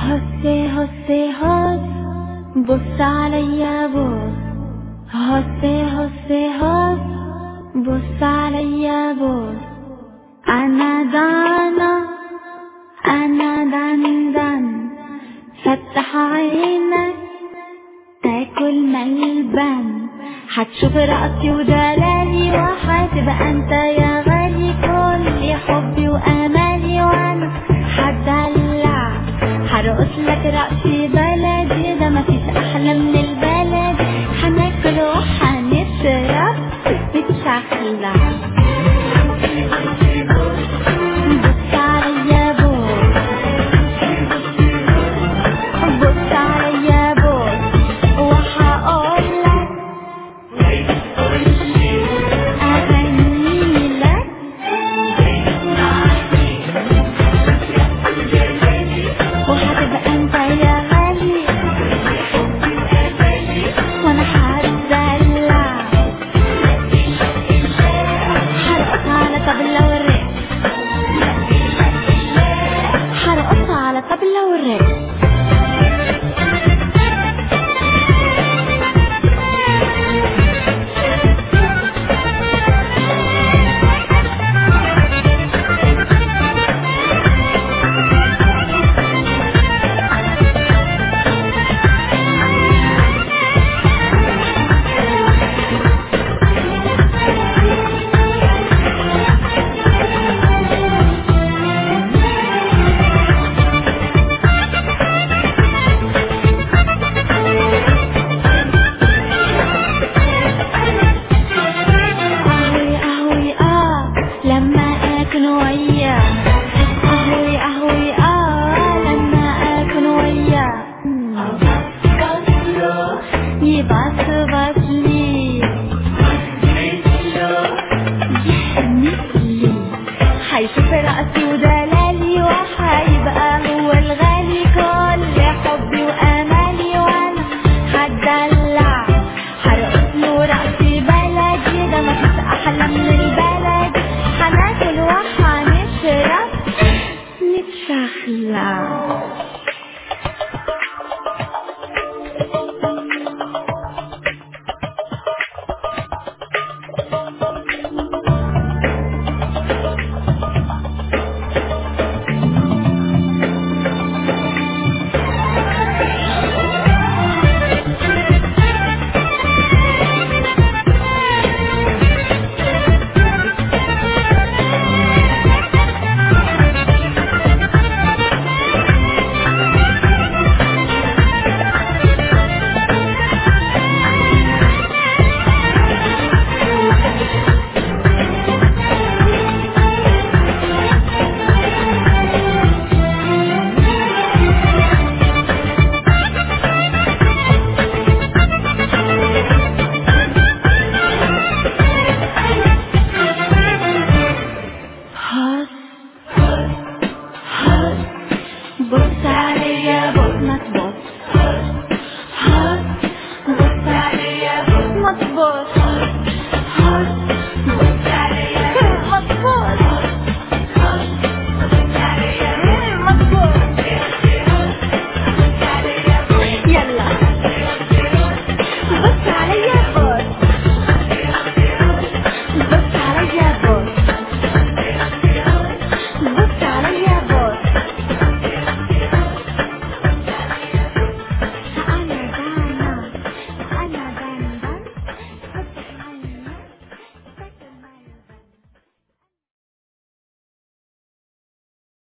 هسي هسي هس بص عليا بص هسي هسي هس بص عليا بص أنا دانا أنا دان دان فتح عينك تاكل ملبن هتشوف رأسي ودلالي وهتبقى انت يا غالي كل حبي وامالي وانا هدلع هرقص لك رأسي بلدي ده مفيش احلى من البلد هناكل وهنشرب نتشخلع بص عليا بص بص عليا بص وهقولك أغني لك وهتبقى انت يا غالي وانا هتدلع هرقص على طبلة والرق هرقص على طبلة والرق أهوي أهوي آه لما أكون وياه أهوي أهوي آه لما أكون وياه يبص بص لي يحنسلي هيشوف رأسي ودلالي وهيبقى هو الغالي كل حبي وأمالي وأنا هتدلع هرقص له رأسي بلدي ده مفيش أحلى من البلد هناكل وهنشرب نتشخلع هس هس بص عليا